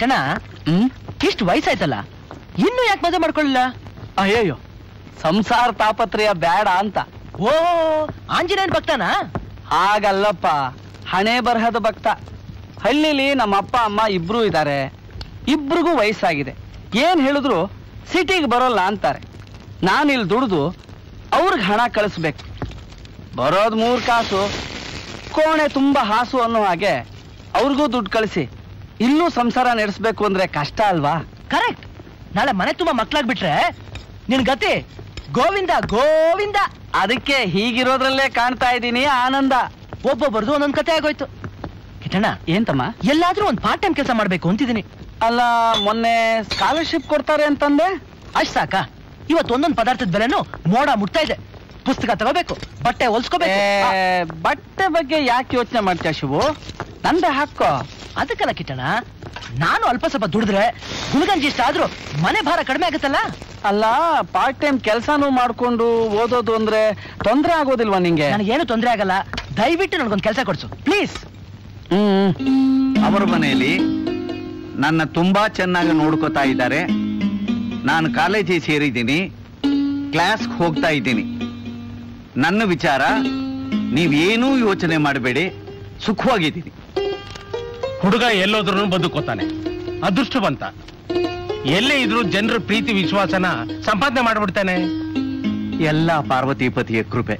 ಕಿಟಣ ಹ್ಮ್ ಇಷ್ಟು ವಯಸ್ಸಾಯ್ತಲ್ಲ ಇನ್ನು ಯಾಕೆ ಮದುವೆ ಮಾಡ್ಕೊಳ್ಳಿಲ್ಲ ಅಯ್ಯಯ್ಯೋ ಸಂಸಾರ ತಾಪತ್ರಯ ಬೇಡ ಅಂತ ಓ ಆಂಜನೇಯನ್ ಭಕ್ತನಾ ಹಾಗಲ್ಲಪ್ಪ ಹಣೆ ಬರಹದ ಭಕ್ತ ಹಳ್ಳಿಲಿ ನಮ್ಮ ಅಪ್ಪ ಅಮ್ಮ ಇಬ್ರು ಇದ್ದಾರೆ ಇಬ್ರಿಗೂ ವಯಸ್ಸಾಗಿದೆ ಏನ್ ಹೇಳಿದ್ರು ಸಿಟಿಗೆ ಬರೋಲ್ಲ ಅಂತಾರೆ ನಾನು ಇಲ್ಲಿ ದುಡಿದು ಅವ್ರಿಗೆ ಹಣ ಕಳಿಸ್ಬೇಕು ಬರೋದ್ ಮೂರ್ ಕಾಸು ಕೋಣೆ ತುಂಬಾ ಹಾಸು ಅನ್ನೋ ಹಾಗೆ ಅವ್ರಿಗೂ ದುಡ್ಡು ಕಳಿಸಿ ಇಲ್ಲೂ ಸಂಸಾರ ನಡೆಸ್ಬೇಕು ಅಂದ್ರೆ ಕಷ್ಟ ಅಲ್ವಾ ಕರೆಕ್ಟ್ ನಾಳೆ ಮನೆ ತುಂಬಾ ಮಕ್ಳಾಗ್ಬಿಟ್ರೆ ನಿನ್ ಗತಿ ಗೋವಿಂದ ಗೋವಿಂದ ಅದಕ್ಕೆ ಹೀಗಿರೋದ್ರಲ್ಲೇ ಕಾಣ್ತಾ ಇದ್ದೀನಿ ಆನಂದ ಒಬ್ಬೊಬ್ಬರದು ಒಂದೊಂದ್ ಕತೆ ಆಗೋಯ್ತು ಕಿಟಣ ಏಂತಮ್ಮ ಎಲ್ಲಾದ್ರೂ ಒಂದ್ ಪಾರ್ಟ್ ಟೈಮ್ ಕೆಲಸ ಮಾಡ್ಬೇಕು ಅಂತಿದ್ದೀನಿ ಅಲ್ಲ ಮೊನ್ನೆ ಸ್ಕಾಲರ್ಶಿಪ್ ಕೊಡ್ತಾರೆ ಅಂತಂದೆ ಅಷ್ಟ್ ಸಾಕ ಇವತ್ತು ಒಂದೊಂದ್ ಪದಾರ್ಥದ ಬೆಲೆನು ಮೋಡ ಮುಟ್ತಾ ಇದೆ ಪುಸ್ತಕ ತಗೋಬೇಕು ಬಟ್ಟೆ ಹೊಲ್ಸ್ಕೋಬೇಕು ಆ, ಏ, ಬಟ್ಟೆ ಬಗ್ಗೆ ಯಾಕೆ ಯೋಚನೆ ಮಾಡ್ತೀಯ ಶಿವು ನಂದೆ ಹಾಕೋ ಅದಕ್ಕಲ್ಲ ಕಿಟ್ಟಣ ನಾನು ಅಲ್ಪ ಸ್ವಲ್ಪ ದುಡಿದ್ರೆ ಹುಡುಗಂಜಿ ಇಷ್ಟ ಆದ್ರೂ ಮನೆ ಭಾರ ಕಡಿಮೆ ಆಗುತ್ತಲ್ಲ ಅಲ್ಲ ಪಾರ್ಟ್ ಟೈಮ್ ಕೆಲಸನೂ ಮಾಡ್ಕೊಂಡು ಓದೋದು ಅಂದ್ರೆ ತೊಂದ್ರೆ ಆಗೋದಿಲ್ವಾ ನಿಂಗೆ ನನಗೇನು ತೊಂದರೆ ಆಗಲ್ಲ ದಯವಿಟ್ಟು ನನಗೊಂದು ಕೆಲಸ ಕೊಡ್ಸು ಪ್ಲೀಸ್ ಹ್ಮ್ ಅವರ ಮನೆಯಲ್ಲಿ ನನ್ನ ತುಂಬಾ ಚೆನ್ನಾಗಿ ನೋಡ್ಕೋತಾ ಇದ್ದಾರೆ ನಾನು ಕಾಲೇಜಿಗೆ ಸೇರಿದ್ದೀನಿ ಕ್ಲಾಸ್ಗೆ ಹೋಗ್ತಾ ಇದ್ದೀನಿ ನನ್ನ ವಿಚಾರ ನೀವೇನೂ ಯೋಚನೆ ಮಾಡಬೇಡಿ ಸುಖವಾಗಿದ್ದೀನಿ ಹುಡುಗ ಎಲ್ಲೋದ್ರೂ ಬದುಕೋತಾನೆ ಅದೃಷ್ಟವಂತ ಎಲ್ಲೇ ಇದ್ರು ಜನರ ಪ್ರೀತಿ ವಿಶ್ವಾಸನ ಸಂಪಾದನೆ ಮಾಡ್ಬಿಡ್ತಾನೆ ಎಲ್ಲ ಪಾರ್ವತಿಪತಿಯ ಕೃಪೆ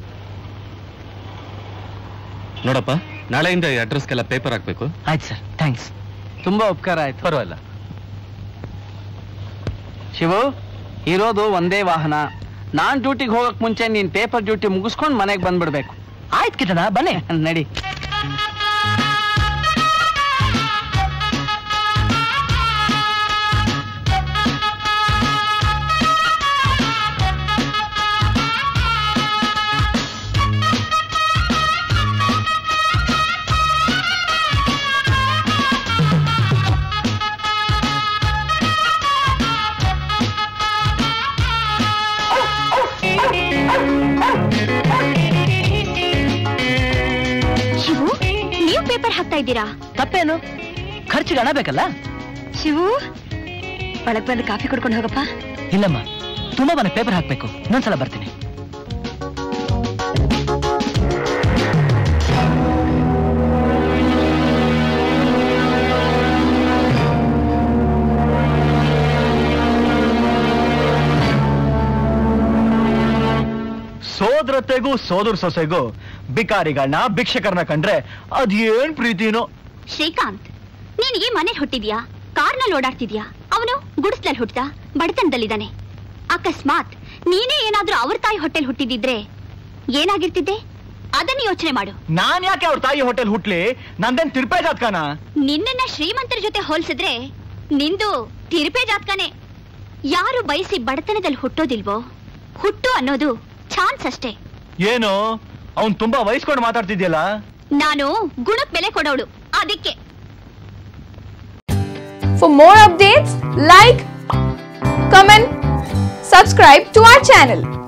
ನೋಡಪ್ಪ ನಾಳೆಯಿಂದ ಈ ಅಡ್ರೆಸ್ಗೆಲ್ಲ ಪೇಪರ್ ಹಾಕ್ಬೇಕು ಆಯ್ತು ಸರ್ ಥ್ಯಾಂಕ್ಸ್ ತುಂಬಾ ಉಪಕಾರ ಆಯ್ತು ಪರವಾಗಿಲ್ಲ ಶಿವು ಇರೋದು ಒಂದೇ ವಾಹನ ನಾನ್ ಡ್ಯೂಟಿಗೆ ಹೋಗಕ್ ಮುಂಚೆ ನೀನ್ ಪೇಪರ್ ಡ್ಯೂಟಿ ಮುಗಿಸ್ಕೊಂಡು ಮನೆಗೆ ಬಂದ್ಬಿಡ್ಬೇಕು ಆಯ್ತು ಕಿಟ್ಟಣ ಬನ್ನಿ ನಡಿ ಶಿವು ನೀವು ಪೇಪರ್ ಹಾಕ್ತಾ ಇದ್ದೀರಾ ತಪ್ಪೇನು ಖರ್ಚಿಗೆ ಹಣ ಬೇಕಲ್ಲ ಶಿವು ಒಳಗ್ ಬಂದು ಕಾಫಿ ಕುಡ್ಕೊಂಡು ಹೋಗಪ್ಪ ಇಲ್ಲಮ್ಮ ತುಂಬಾ ಮನೆ ಪೇಪರ್ ಹಾಕ್ಬೇಕು ಇನ್ನೊಂದ್ಸಲ ಬರ್ತೀನಿ ಸೋದರತೆಗೂ ಸೋದರ ಸೊಸೆಗೂ ಬಿಕಾರಿಗಳನ್ನ ಭಿಕ್ಷಕರನ್ನ ಕಂಡ್ರೆ ಅದೇನ್ ಪ್ರೀತಿನೋ ಶ್ರೀಕಾಂತ್ ನೀನ್ ಈ ಮನೇಲಿ ಹುಟ್ಟಿದ್ಯಾ ಕಾರ್ನಲ್ಲಿ ಓಡಾಡ್ತಿದ್ಯಾ ಅವನು ಗುಡಿಸ್ಲಲ್ಲಿ ಹುಟ್ಟ ಬಡತನದಲ್ಲಿದ್ದಾನೆ ಅಕಸ್ಮಾತ್ ನೀನೇ ಏನಾದ್ರೂ ಅವ್ರ ತಾಯಿ ಹೊಟ್ಟೆಲ್ ಹುಟ್ಟಿದಿದ್ರೆ ಏನಾಗಿರ್ತಿದ್ದೆ ಅದನ್ನ ಯೋಚನೆ ಮಾಡು ನಾನ್ ಯಾಕೆ ಅವ್ರ ತಾಯಿ ಹೋಟೆಲ್ ಹುಟ್ಲಿ ನಂದೇನ್ ತಿರ್ಪೆ ಜಾತ್ಕನ ನಿನ್ನನ್ನ ಶ್ರೀಮಂತರ ಜೊತೆ ಹೋಲ್ಸಿದ್ರೆ ನಿಂದು ತಿರುಪೆ ಜಾತ್ಕನೆ ಯಾರು ಬಯಸಿ ಬಡತನದಲ್ಲಿ ಹುಟ್ಟೋದಿಲ್ವೋ ಹುಟ್ಟು ಅನ್ನೋದು ಚಾನ್ಸ್ ಅಷ್ಟೇ ಏನು ಅವ್ನ್ ತುಂಬಾ ವಯಸ್ಕೊಂಡು ಮಾತಾಡ್ತಿದ್ಯಲ್ಲ ನಾನು ಗುಣಕ್ ಬೆಲೆ ಕೊಡೋಳು ಅದಕ್ಕೆ For more updates, like, comment, subscribe to our channel.